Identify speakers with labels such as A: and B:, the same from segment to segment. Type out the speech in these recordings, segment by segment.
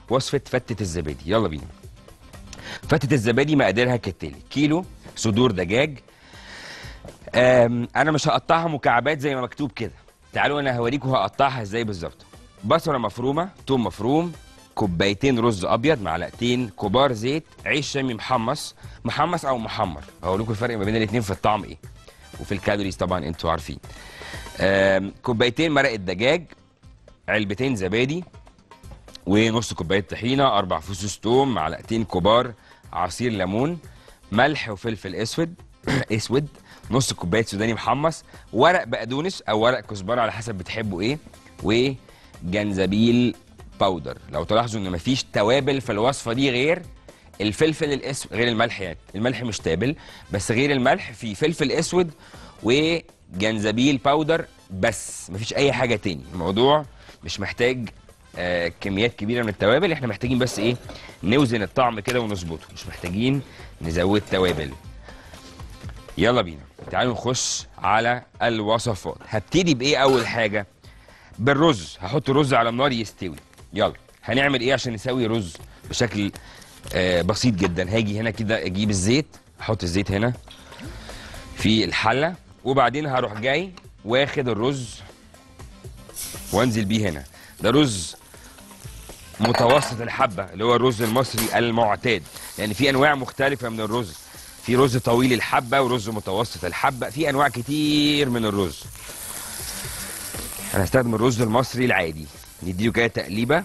A: وصفه فته الزبادي يلا بينا فتة الزبادي مقاديرها كالتالي كيلو صدور دجاج أم، انا مش هقطعها مكعبات زي ما مكتوب كده تعالوا انا هوريكم هقطعها ازاي بالظبط بصله مفرومه توم مفروم كوبايتين رز ابيض معلقتين كبار زيت عيش شامي محمص محمص او محمر هقول لكم الفرق ما بين الاثنين في الطعم ايه وفي الكالوريز طبعا انتوا عارفين أم، كوبايتين مرق الدجاج علبتين زبادي ونص كوبايه طحينه اربع فصوص توم معلقتين كبار عصير ليمون ملح وفلفل اسود اسود نص كوبايه سوداني محمص ورق بقدونس او ورق كزبره على حسب بتحبوا ايه وجنزبيل باودر لو تلاحظوا ان مفيش توابل في الوصفه دي غير الفلفل الاسود غير الملح يعني الملح مش تابل بس غير الملح في فلفل اسود وجنزبيل باودر بس مفيش اي حاجه تاني الموضوع مش محتاج آه كميات كبيره من التوابل احنا محتاجين بس ايه نوزن الطعم كده ونظبطه مش محتاجين نزود توابل يلا بينا تعالوا نخش على الوصفات هبتدي بايه اول حاجه بالرز هحط الرز على النار يستوي يلا هنعمل ايه عشان نسوي رز بشكل آه بسيط جدا هاجي هنا كده اجيب الزيت احط الزيت هنا في الحله وبعدين هروح جاي واخد الرز وانزل بيه هنا ده رز متوسط الحبه اللي هو الرز المصري المعتاد يعني في انواع مختلفه من الرز في رز طويل الحبه ورز متوسط الحبه في انواع كتير من الرز انا هستخدم الرز المصري العادي نديله كده تقليبه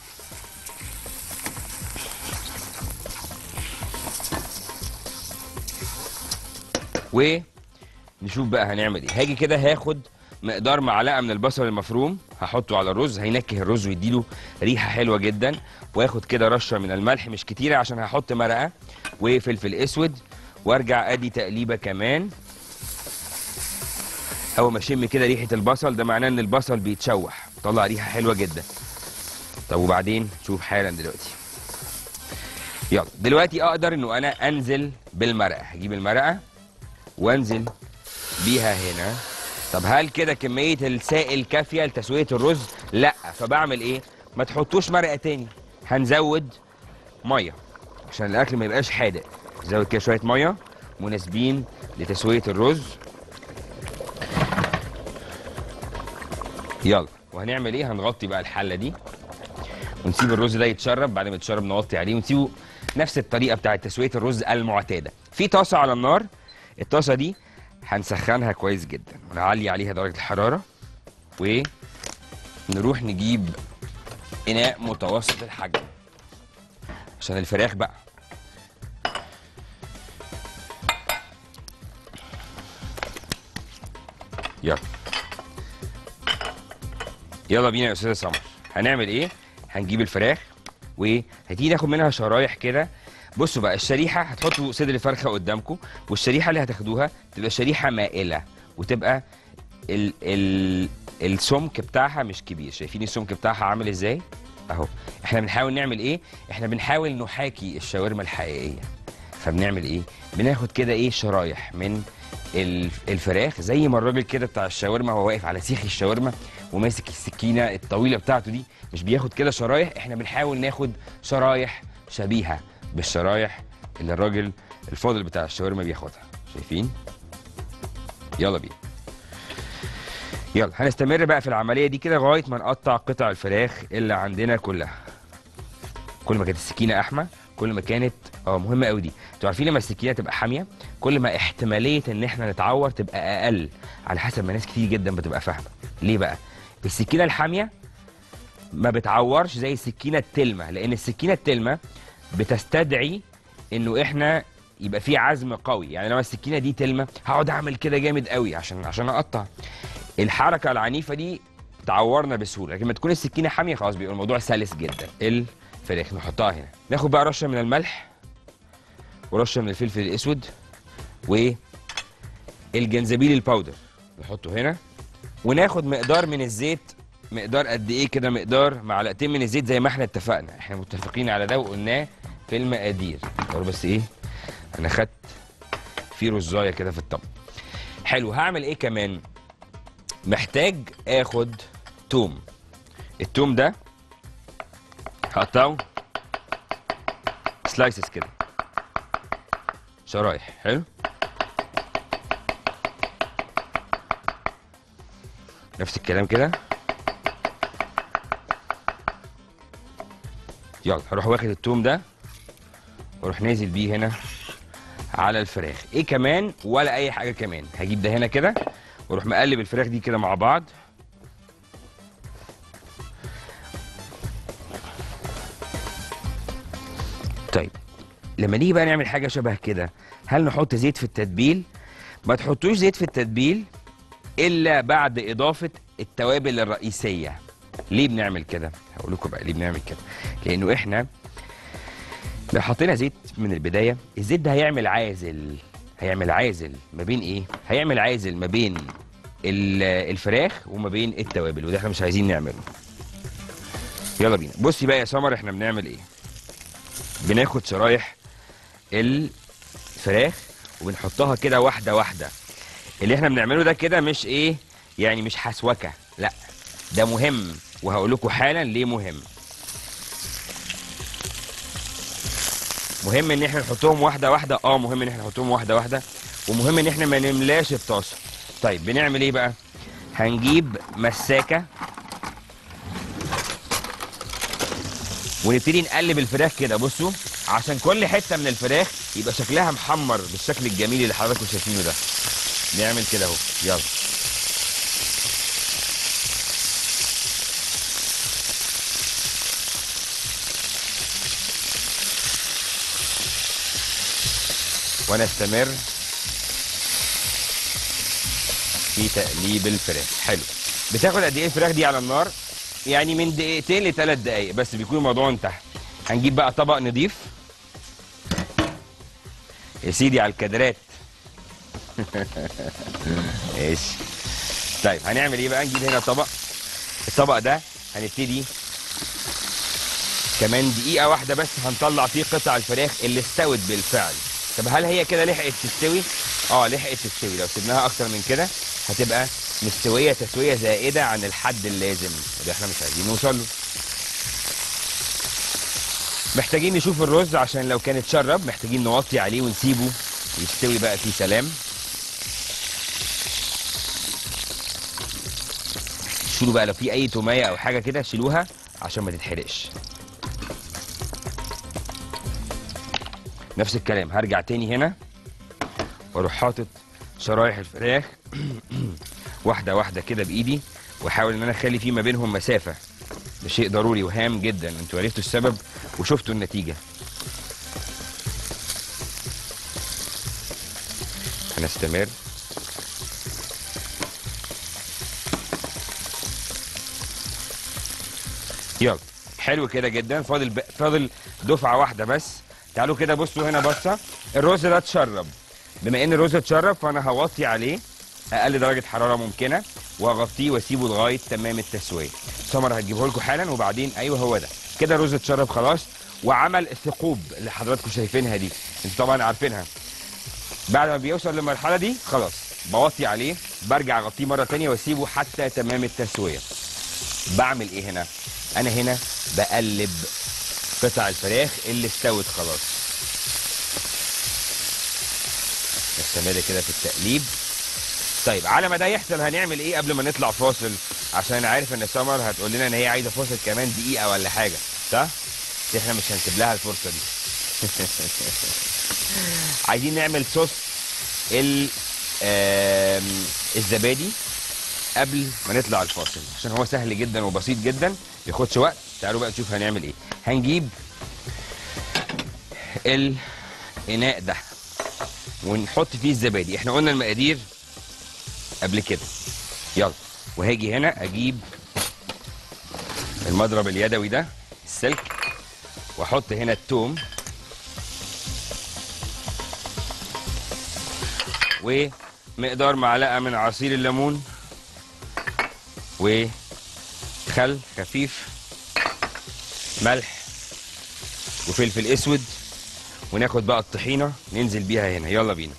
A: ونشوف بقى هنعمل ايه هاجي كده هاخد مقدار معلقه من البصل المفروم هحطه على الرز هينكه الرز ويديله ريحه حلوه جدا واخد كده رشه من الملح مش كتيره عشان هحط مرقه وفلفل اسود وارجع ادي تقليبه كمان اول ما اشم كده ريحه البصل ده معناه ان البصل بيتشوح طلع ريحه حلوه جدا طب وبعدين شوف حالا دلوقتي يلا دلوقتي اقدر انه انا انزل بالمرقه هجيب المرقه وانزل بيها هنا طب هل كده كميه السائل كافيه لتسويه الرز لا فبعمل ايه ما تحطوش مرقه تاني هنزود ميه عشان الاكل ما يبقاش حادق نزود كده شويه ميه مناسبين لتسويه الرز يلا وهنعمل ايه هنغطي بقى الحله دي ونسيب الرز ده يتشرب بعد ما يتشرب نغطي عليه ونسيبه نفس الطريقه بتاعه تسويه الرز المعتاده في طاسه على النار الطاسه دي هنسخنها كويس جدا ونعلي عليها درجه الحراره ونروح نجيب اناء متوسط الحجم عشان الفراخ بقى يلا يلا بينا يا استاذه سمر هنعمل ايه هنجيب الفراخ وهتيجي ناخد منها شرايح كده بصوا بقى الشريحه هتحطوا صدر الفرخه قدامكم والشريحه اللي هتاخدوها تبقى شريحه مائله وتبقى ال ال السمك بتاعها مش كبير شايفين السمك بتاعها عامل ازاي اهو احنا بنحاول نعمل ايه احنا بنحاول نحاكي الشاورما الحقيقيه فبنعمل ايه بناخد كده ايه شرايح من الف- الفراخ زي ما الراجل كده بتاع الشاورما هو واقف على سيخ الشاورما وماسك السكينه الطويله بتاعته دي مش بياخد كده شرايح احنا بنحاول ناخد شرايح شبيهه بالشرايح اللي الراجل الفاضل بتاع الشاورما بياخدها شايفين يلا بينا يلا هنستمر بقى في العمليه دي كده لغايه ما نقطع قطع الفراخ اللي عندنا كلها كل ما كانت السكينه احمى كل ما كانت اه مهمه قوي دي انتوا عارفين لما السكينه تبقى حاميه كل ما احتماليه ان احنا نتعور تبقى اقل على حسب ما ناس كتير جدا بتبقى فاهمه ليه بقى السكينه الحاميه ما بتعورش زي السكينه التلمه لان السكينه التلمه بتستدعي انه احنا يبقى في عزم قوي يعني لو السكينه دي تلمه هقعد اعمل كده جامد قوي عشان عشان اقطع الحركه العنيفه دي تعورنا بسهوله لكن لما تكون السكينه حاميه خلاص بيبقى الموضوع سلس جدا الفراخ نحطها هنا ناخد بقى رشه من الملح ورشه من الفلفل الاسود والجنزبيل الباودر نحطه هنا وناخد مقدار من الزيت مقدار قد ايه كده مقدار معلقتين من الزيت زي ما احنا اتفقنا احنا متفقين على ده وقلناه في المقادير قالوا بس ايه انا خدت في رزايه كده في الطبق حلو هعمل ايه كمان محتاج اخد توم التوم ده هقطعه سلايسز كده شرايح حلو نفس الكلام كده يلا هروح واخد التوم ده واروح نازل بيه هنا على الفراخ ايه كمان ولا اي حاجه كمان هجيب ده هنا كده واروح مقلب الفراخ دي كده مع بعض طيب لما نيجي بقى نعمل حاجه شبه كده هل نحط زيت في التتبيل ما تحطوش زيت في التتبيل الا بعد اضافه التوابل الرئيسيه ليه بنعمل كده هقول لكم بقى ليه بنعمل كده لانه احنا لو حطينا زيت من البدايه الزيت ده هيعمل عازل هيعمل عازل ما بين ايه هيعمل عازل ما بين ال- الفراخ وما بين التوابل وده احنا مش عايزين نعمله يلا بينا بصي بقى يا سمر احنا بنعمل ايه بناخد شرايح الفراخ وبنحطها كده واحده واحده اللي احنا بنعمله ده كده مش ايه يعني مش حسوكه لا ده مهم وهقول لكم حالا ليه مهم مهم ان احنا نحطهم واحده واحده اه مهم ان احنا نحطهم واحده واحده ومهم ان احنا ما نملاش الطاسه طيب بنعمل ايه بقى هنجيب مساكه ونبتدي نقلب الفراخ كده بصوا عشان كل حته من الفراخ يبقى شكلها محمر بالشكل الجميل اللي حضراتكم شايفينه ده نعمل كده اهو يلا ونستمر في تقليب الفراخ حلو بتاخد قد ايه الفراخ دي على النار يعني من دقيقتين لثلاث دقايق بس بيكون الموضوع انتهى هنجيب بقى طبق نضيف يا سيدي على الكادرات ماشي طيب هنعمل ايه بقى نجيب هنا طبق الطبق ده هنبتدي كمان دقيقة واحدة بس هنطلع فيه قطع الفراخ اللي استوت بالفعل طب هل هي كده لحقت تستوي؟ اه لحقت تستوي لو سيبناها أكتر من كده هتبقى مستوية تسوية زائدة عن الحد اللازم وده احنا مش عايزين نوصل له محتاجين نشوف الرز عشان لو كان اتشرب محتاجين نوطي عليه ونسيبه يستوي بقى في سلام شيلوا بقى لو في اي توميه او حاجه كده شيلوها عشان ما تتحرقش نفس الكلام هرجع تاني هنا واروح حاطط شرايح الفراخ واحده واحده كده بايدي واحاول ان انا اخلي في ما بينهم مسافه ده شيء ضروري وهام جدا انتوا عرفتوا السبب وشفتوا النتيجه هنستمر يلا حلو كده جدا فاضل ب... فاضل دفعه واحده بس تعالوا كده بصوا هنا بصه الرز ده اتشرب بما ان الرز اتشرب فانا هوطي عليه اقل درجه حراره ممكنه وهغطيه واسيبه لغايه تمام التسويه سمر هتجيبه لكم حالا وبعدين ايوه هو ده كده الرز اتشرب خلاص وعمل الثقوب اللي حضراتكم شايفينها دي انتوا طبعا عارفينها بعد ما بيوصل للمرحله دي خلاص بوطي عليه برجع اغطيه مره تانية واسيبه حتى تمام التسويه بعمل ايه هنا انا هنا بقلب قطع الفراخ اللي استوت خلاص نستمر كده في التقليب طيب على ما ده يحصل هنعمل ايه قبل ما نطلع فاصل عشان انا عارف ان سمر هتقول لنا ان هي عايزه فاصل كمان دقيقه ولا حاجه صح بس احنا مش هنسيب لها الفرصه دي عايزين نعمل صوص ال آم، الزبادي قبل ما نطلع الفاصل عشان هو سهل جدا وبسيط جدا بياخدش وقت تعالوا بقى نشوف هنعمل ايه هنجيب الاناء ده ونحط فيه الزبادي احنا قلنا المقادير قبل كده يلا وهاجي هنا اجيب المضرب اليدوي ده السلك واحط هنا التوم ومقدار معلقه من عصير الليمون وخل خفيف ملح وفلفل اسود وناخد بقى الطحينه ننزل بيها هنا يلا بينا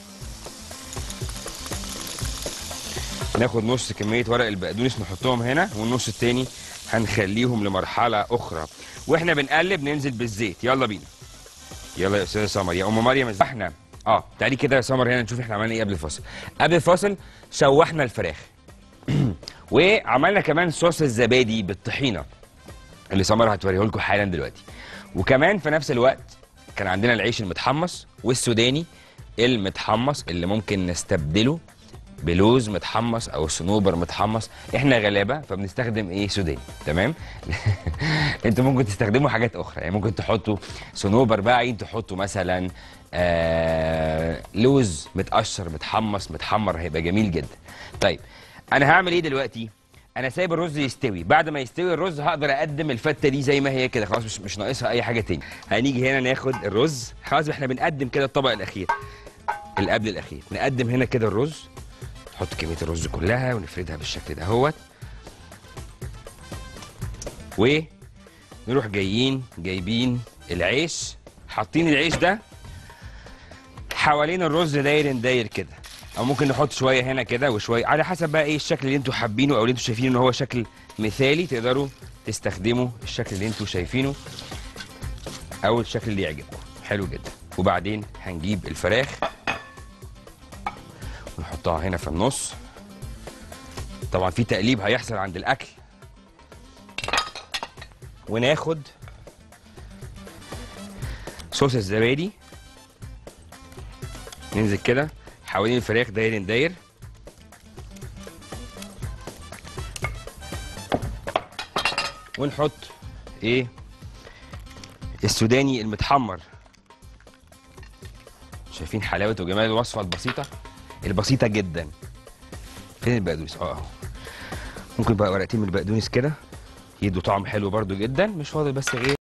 A: ناخد نص كميه ورق البقدونس نحطهم هنا والنص التاني هنخليهم لمرحله اخرى واحنا بنقلب ننزل بالزيت يلا بينا يلا يا استاذه سمر يا ام مريم احنا اه تعالي كده يا سمر هنا نشوف احنا عملنا ايه قبل الفاصل قبل الفاصل شوحنا الفراخ وعملنا كمان صوص الزبادي بالطحينه اللي سمر هتوريه لكم حالا دلوقتي وكمان في نفس الوقت كان عندنا العيش المتحمص والسوداني المتحمص اللي ممكن نستبدله بلوز متحمص او صنوبر متحمص احنا غلابه فبنستخدم ايه سوداني تمام انتوا ممكن تستخدموا حاجات اخرى يعني ممكن تحطوا صنوبر بقى عايزين تحطوا مثلا آه لوز متقشر متحمص متحمر هيبقى جميل جدا طيب انا هعمل ايه دلوقتي انا سايب الرز يستوي بعد ما يستوي الرز هقدر اقدم الفته دي زي ما هي كده خلاص مش مش ناقصها اي حاجه تاني هنيجي هنا ناخد الرز خلاص احنا بنقدم كده الطبق الاخير اللي قبل الاخير نقدم هنا كده الرز نحط كميه الرز كلها ونفردها بالشكل ده اهوت ونروح جايين جايبين العيش حاطين العيش ده حوالين الرز داير داير كده او ممكن نحط شويه هنا كده وشويه على حسب بقى ايه الشكل اللي انتوا حابينه او اللي انتوا شايفين ان هو شكل مثالي تقدروا تستخدموا الشكل اللي انتوا شايفينه او الشكل اللي يعجبكم حلو جدا وبعدين هنجيب الفراخ ونحطها هنا في النص طبعا في تقليب هيحصل عند الاكل وناخد صوص الزبادي ننزل كده حوالين الفراخ داير داير ونحط ايه السوداني المتحمر شايفين حلاوه وجمال الوصفه البسيطه البسيطه جدا فين البقدونس اه اهو ممكن بقى ورقتين من البقدونس كده يدوا طعم حلو برضو جدا مش فاضل بس غير